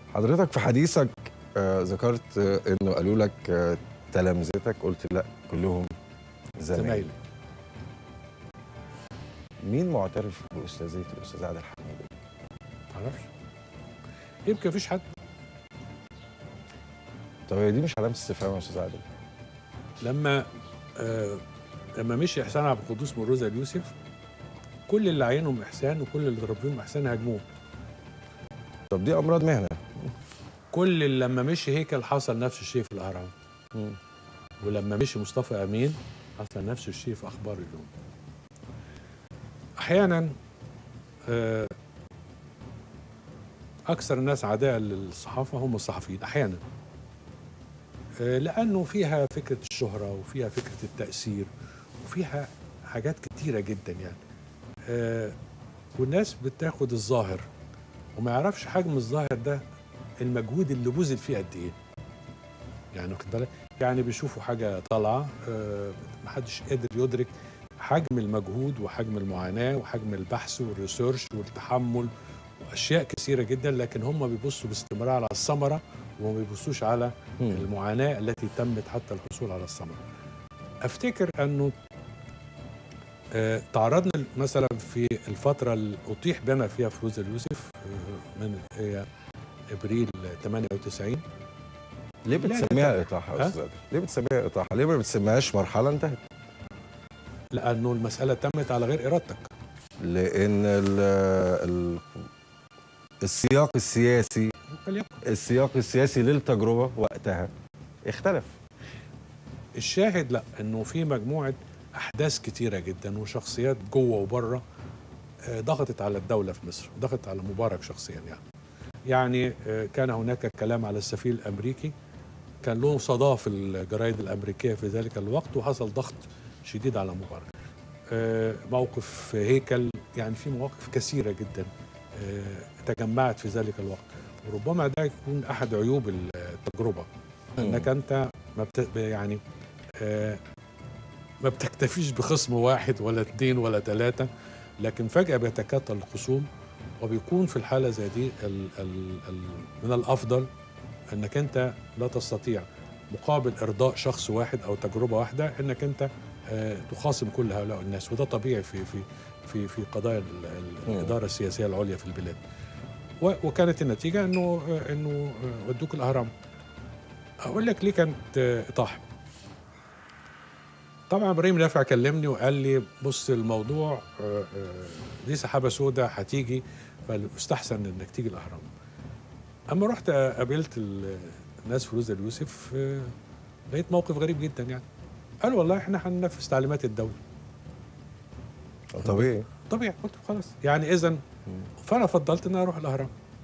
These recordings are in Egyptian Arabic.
حضرتك في حديثك آه، ذكرت آه، انه قالوا لك آه، تلامذتك قلت لا كلهم زمايل زمايلي مين معترف باستاذيه الاستاذ عادل حمودي؟ معرفش يمكن مفيش حد طب هي دي مش علامه استفهام يا استاذ عادل لما آه لما مشي احسان عبد القدوس من روزا اليوسف كل اللي عينهم احسان وكل اللي ربيهم احسان هاجموه طب دي امراض مهنه كل اللي لما مشي هيكل حصل نفس الشيء في الاهرام ولما مشي مصطفى امين حصل نفس الشيء في اخبار اليوم احيانا آه، اكثر الناس عداء للصحافه هم الصحفيين احيانا آه، لانه فيها فكره الشهره وفيها فكره التاثير وفيها حاجات كتيره جدا يعني آه، والناس بتاخد الظاهر وما يعرفش حجم الظاهر ده المجهود اللي بذل فيه قد ايه يعني واخد بالك يعني بيشوفوا حاجه طالعه آه، محدش قادر يدرك حجم المجهود وحجم المعاناه وحجم البحث والريسيرش والتحمل واشياء كثيره جدا لكن هم بيبصوا باستمرار على الثمره وما بيبصوش على المعاناه التي تمت حتى الحصول على الثمره. افتكر انه آه، تعرضنا مثلا في الفتره اللي اطيح بنا فيها فروز اليوسف آه، من هي ابريل 98 ليه لا، لا، بتسميها اطاحه يا ها؟ استاذ عادل؟ ليه بتسميها اطاحه؟ ليه ما بتسميهاش مرحله انتهت؟ لانه المساله تمت على غير ارادتك لان ال ال السياق السياسي وليكن السياق السياسي للتجربه وقتها اختلف الشاهد لا انه في مجموعه احداث كتيره جدا وشخصيات جوه وبره آه، ضغطت على الدوله في مصر ضغطت على مبارك شخصيا يعني يعني آه، كان هناك كلام على السفير الامريكي كان له صدى في الجرايد الامريكيه في ذلك الوقت وحصل ضغط شديد على مبارك آه، موقف هيكل يعني في مواقف كثيره جدا آه، تجمعت في ذلك الوقت وربما ده يكون احد عيوب التجربه انك انت ما بت... يعني آه ما بتكتفيش بخصم واحد ولا اثنين ولا ثلاثة لكن فجأة بيتكتل الخصوم وبيكون في الحالة زي دي ال ال ال من الأفضل أنك أنت لا تستطيع مقابل إرضاء شخص واحد أو تجربة واحدة أنك أنت آه تخاصم كل هؤلاء الناس وده طبيعي في في في في قضايا ال- ال- مم. الإدارة السياسية العليا في البلاد و- وكانت النتيجة أنه آه، أنه آه، ودوك الأهرام اقول لك ليه كانت آه، اطاحه طبعا ابراهيم نافع كلمني وقال لي بص الموضوع آه، آه، دي سحابه سوداء هتيجي فالاستحسن انك تيجي الاهرام اما رحت قابلت ال- الناس في روزا اليوسف آه، لقيت موقف غريب جدا يعني قال والله احنا هننفذ تعليمات الدوله طبيعي طبيعي قلت خلاص يعني اذا فانا فضلت ان أنا اروح الاهرام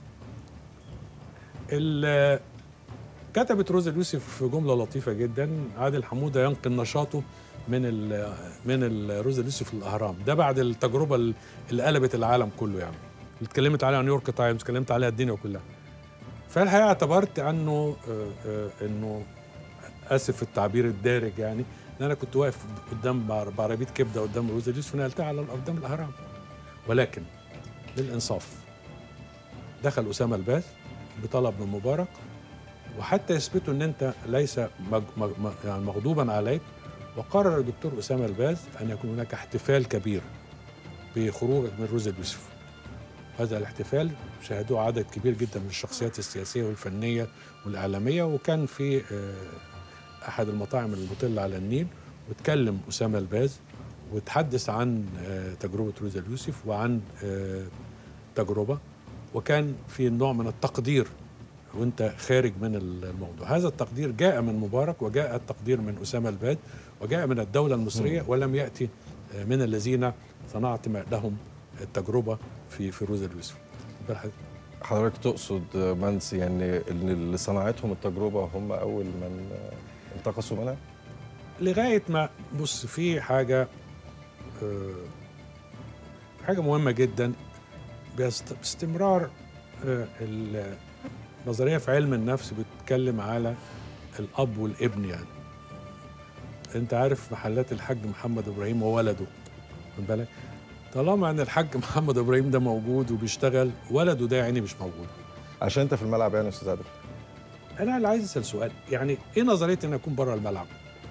ال- كتبت روزا اليوسف جمله لطيفه جدا عادل حموده ينقل نشاطه من ال من ال- روزا اليوسف الاهرام ده بعد التجربه ال- اللي قلبت العالم كله يعني اللي اتكلمت عليها نيويورك تايمز اتكلمت عليها الدنيا كلها فالحقيقه اعتبرت انه آه، آه، انه اسف في التعبير الدارج يعني ان انا كنت واقف قدام بعر- بعربيه كبده قدام روزا اليوسف نقلتها على قدام الاهرام ولكن للانصاف دخل اسامه الباز بطلب من مبارك وحتى يثبتوا ان انت ليس مج... مج... م- يعني مغضوبا عليك وقرر الدكتور اسامه الباز ان يكون هناك احتفال كبير بخروجك من روزا اليوسف هذا الاحتفال شاهدوه عدد كبير جدا من الشخصيات السياسيه والفنيه والاعلاميه وكان في آه، احد المطاعم المطله على النيل واتكلم اسامه الباز وتحدث عن آه، تجربه روزا اليوسف وعن آه، تجربه وكان في نوع من التقدير وانت خارج من الموضوع هذا التقدير جاء من مبارك وجاء التقدير من أسامة الباد وجاء من الدولة المصرية ولم يأتي من الذين صنعت لهم التجربة في في روزا اليوسف بالحق. حضرتك تقصد من س- يعني ان اللي صنعتهم التجربه هم اول من انتقصوا منها؟ لغاية ما بص في حاجة آه، حاجة مهمة جدا بيست- باستمرار آه، النظرية في علم النفس بتتكلم على الأب والابن يعني أنت عارف محلات الحاج محمد إبراهيم وولده خد بالك طالما ان الحاج محمد ابراهيم ده موجود وبيشتغل ولده ده يعني مش موجود عشان انت في الملعب يعني يا استاذ عادل انا اللي عايز اسال سؤال يعني ايه نظريه ان اكون بره الملعب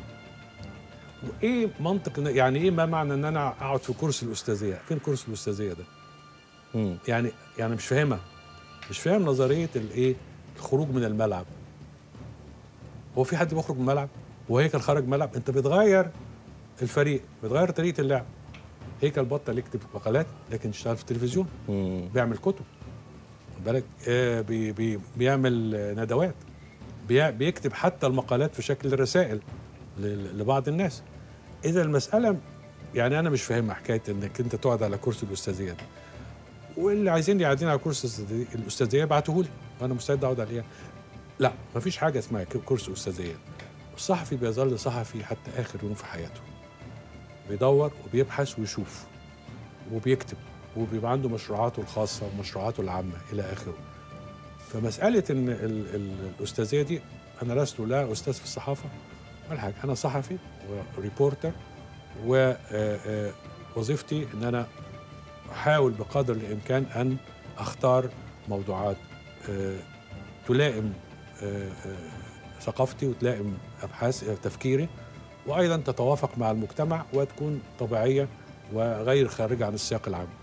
وايه منطق إن- يعني ايه ما معنى ان انا اقعد في كرسي الاستاذيه فين كرسي الاستاذيه ده مم. يعني يعني مش فاهمها مش فاهم نظريه الايه الخروج من الملعب هو في حد بيخرج من الملعب وهيكل خرج ملعب انت بتغير الفريق بتغير طريقه اللعب هيكل بطل يكتب مقالات لكن اشتغل في التلفزيون مم. بيعمل كتب خد بالك آه بي بي بيعمل آه، ندوات بي بيكتب حتى المقالات في شكل رسائل ل- لبعض الناس اذا المساله يعني انا مش فاهمها حكايه انك انت تقعد على كرسي الاستاذيه دي واللي عايزين قاعدين على كرسي الأستاذية- الاستاذيه ابعتوه لي وانا مستعد اقعد عليها لا مفيش حاجه اسمها ك- كرسي استاذيه الصحفي بيظل صحفي حتى اخر يوم في حياته بيدور وبيبحث ويشوف وبيكتب وبيبقى عنده مشروعاته الخاصة ومشروعاته العامة إلى آخره فمسألة إن ال ال الأستاذية دي أنا لست لا أستاذ في الصحافة ولا حاجة أنا صحفي وريبورتر ووظيفتي إن أنا أحاول بقدر الإمكان أن أختار موضوعات آه، تلائم آه، آه، ثقافتي وتلائم أبحاث آه، تفكيري وأيضا تتوافق مع المجتمع وتكون طبيعية وغير خارجة عن السياق العام